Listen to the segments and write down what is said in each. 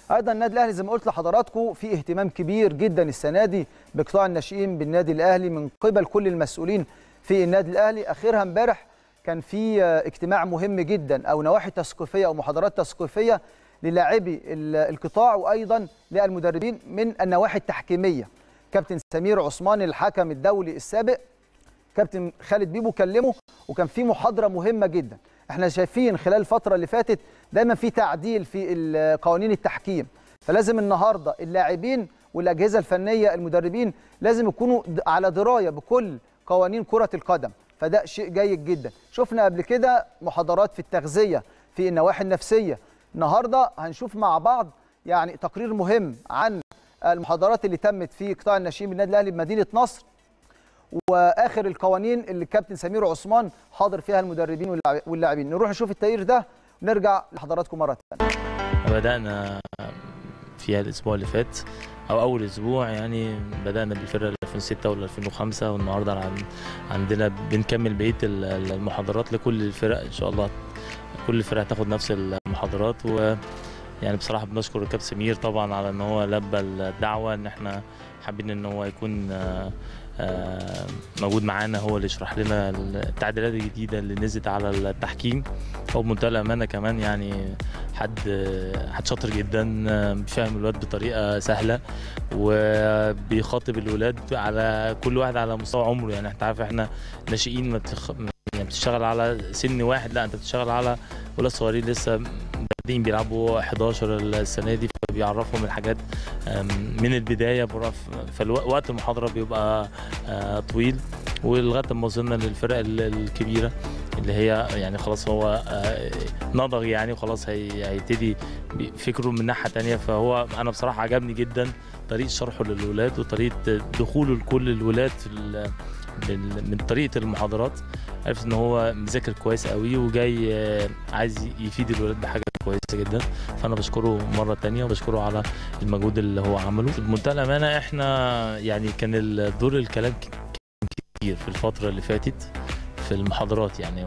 ايضا النادي الاهلي زي ما قلت لحضراتكم في اهتمام كبير جدا السنه دي بقطاع الناشئين بالنادي الاهلي من قبل كل المسؤولين في النادي الاهلي اخرها امبارح كان في اجتماع مهم جدا او نواحي تثقيفيه او محاضرات تثقيفيه للاعبي القطاع وايضا للمدربين من النواحي التحكيميه كابتن سمير عثمان الحكم الدولي السابق كابتن خالد بيبو كلمه وكان في محاضره مهمه جدا احنا شايفين خلال الفتره اللي فاتت دايما في تعديل في قوانين التحكيم فلازم النهارده اللاعبين والاجهزه الفنيه المدربين لازم يكونوا على درايه بكل قوانين كره القدم فده شيء جيد جدا شفنا قبل كده محاضرات في التغذيه في النواحي النفسيه النهارده هنشوف مع بعض يعني تقرير مهم عن المحاضرات اللي تمت في قطاع الناشئين بالنادي الاهلي بمدينه نصر واخر القوانين اللي الكابتن سمير عثمان حاضر فيها المدربين واللاعبين نروح نشوف التغيير ده ونرجع لحضراتكم مره ثانيه بدانا فيها الاسبوع اللي فات او اول اسبوع يعني بدانا بالفرقه 2006 ولا 2005 والنهارده عندنا بنكمل بقيه المحاضرات لكل الفرق ان شاء الله كل الفرق هتاخد نفس المحاضرات و يعني بصراحه بنشكر الكابتن سمير طبعا على ان هو لبى الدعوه ان احنا حابين ان هو يكون موجود معانا هو اللي يشرح لنا التعديلات الجديده اللي نزلت على التحكيم هو بمنتهى الامانه كمان يعني حد حد شاطر جدا بيفهم الولاد بطريقه سهله وبيخاطب الولاد على كل واحد على مستوى عمره يعني انت عارف احنا ناشئين ما بتخ... يعني بتشتغل على سن واحد لا انت بتشتغل على ولاد صغيرين لسه بادئين بيلعبوا 11 السنه دي فبيعرفهم الحاجات من البدايه فوقت المحاضره بيبقى طويل ولغايه ما وصلنا للفرق الكبيره اللي هي يعني خلاص هو نضج يعني وخلاص هيبتدي فكره من ناحيه تانية فهو انا بصراحه عجبني جدا طريقه شرحه للولاد وطريقه دخوله لكل الولاد في من طريقه المحاضرات عرفت ان هو مذاكر كويس قوي وجاي عايز يفيد الولاد بحاجه كويسه جدا فانا بشكره مره تانية وبشكره على المجهود اللي هو عمله بمنتهى الامانه احنا يعني كان الدور الكلام كتير في الفتره اللي فاتت في المحاضرات يعني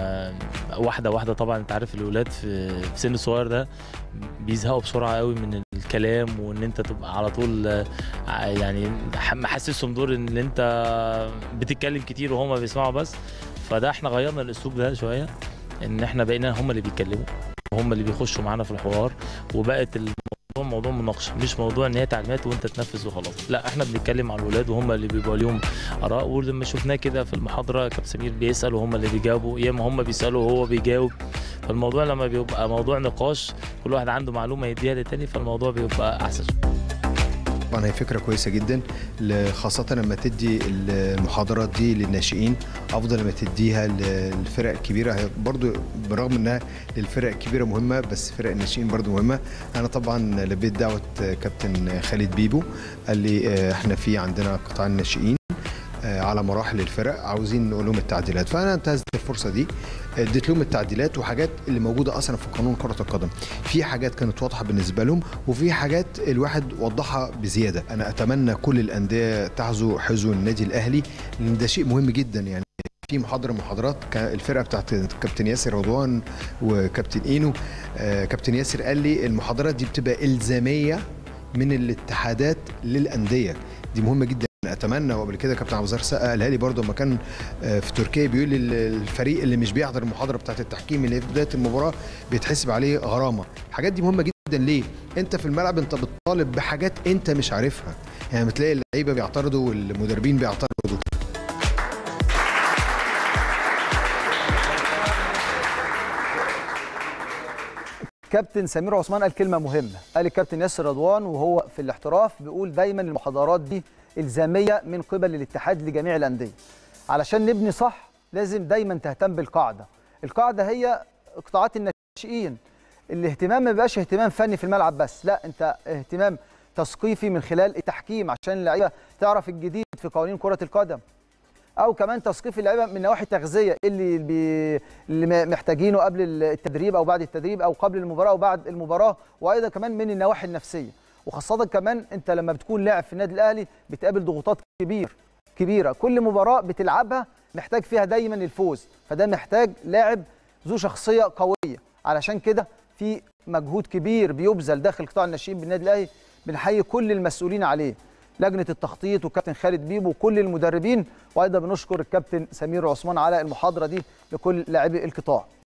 واحده واحده طبعا انت عارف الولاد في سن الصغير ده بيزهقوا بسرعه قوي من الكلام وان انت تبقى على طول يعني محسسهم دور ان انت بتتكلم كتير وهم بيسمعوا بس فده احنا غيرنا الاسلوب ده شويه ان احنا بقينا هم اللي بيتكلموا وهم اللي بيخشوا معانا في الحوار وبقت الموضوع موضوع مناقشه مش موضوع ان هي تعليمات وانت تنفذ وخلاص لا احنا بنتكلم مع الولاد وهم اللي بيبقى ليهم اراء ولما شفناه كده في المحاضره كابتن سمير بيسال وهم اللي بيجاوبوا يا اما هم بيسالوا وهو بيجاوب فالموضوع لما بيبقى موضوع نقاش كل واحد عنده معلومه يديها للتاني فالموضوع بيبقى احسن طبعا هي فكره كويسه جدا خاصه لما تدي المحاضرات دي للناشئين افضل لما تديها للفرق الكبيره هي برضو برغم انها للفرق الكبيره مهمه بس فرق الناشئين برضو مهمه انا طبعا لبيت دعوه كابتن خالد بيبو قال لي احنا في عندنا قطاع الناشئين على مراحل الفرق عاوزين نقول لهم التعديلات فانا انتهزت الفرصه دي اديت لهم التعديلات وحاجات اللي موجوده اصلا في قانون كره القدم في حاجات كانت واضحه بالنسبه لهم وفي حاجات الواحد وضحها بزياده انا اتمنى كل الانديه تحظو حظو النادي الاهلي لان ده شيء مهم جدا يعني في محاضره محاضرات الفرقه بتاعت كابتن ياسر رضوان وكابتن اينو كابتن ياسر قال لي المحاضرات دي بتبقى الزاميه من الاتحادات للانديه دي مهمه جدا اتمنى وقبل كده كابتن عبد السقا قالها لي برده لما كان في تركيا بيقول لي الفريق اللي مش بيحضر المحاضره بتاعه التحكيم اللي في بدايه المباراه بيتحسب عليه غرامه الحاجات دي مهمه جدا ليه انت في الملعب انت بتطالب بحاجات انت مش عارفها يعني بتلاقي اللعيبه بيعترضوا والمدربين بيعترضوا كابتن سمير عثمان قال كلمه مهمه قال الكابتن ياسر رضوان وهو في الاحتراف بيقول دايما المحاضرات دي الزاميه من قبل الاتحاد لجميع الانديه علشان نبني صح لازم دايما تهتم بالقاعده القاعده هي قطاعات الناشئين الاهتمام ما بيبقاش اهتمام فني في الملعب بس لا انت اهتمام تثقيفي من خلال التحكيم عشان اللعيبه تعرف الجديد في قوانين كره القدم او كمان تثقيف اللعيبه من نواحي التغذيه اللي بي اللي محتاجينه قبل التدريب او بعد التدريب او قبل المباراه او بعد المباراه وايضا كمان من النواحي النفسيه وخاصه كمان انت لما بتكون لاعب في النادي الاهلي بتقابل ضغوطات كبير كبيره كل مباراه بتلعبها محتاج فيها دايما الفوز فده محتاج لاعب ذو شخصيه قويه علشان كده في مجهود كبير بيبذل داخل قطاع الناشئين بالنادي الاهلي بنحيي كل المسؤولين عليه لجنه التخطيط وكابتن خالد بيبو وكل المدربين وايضا بنشكر الكابتن سمير عثمان على المحاضره دي لكل لاعبي القطاع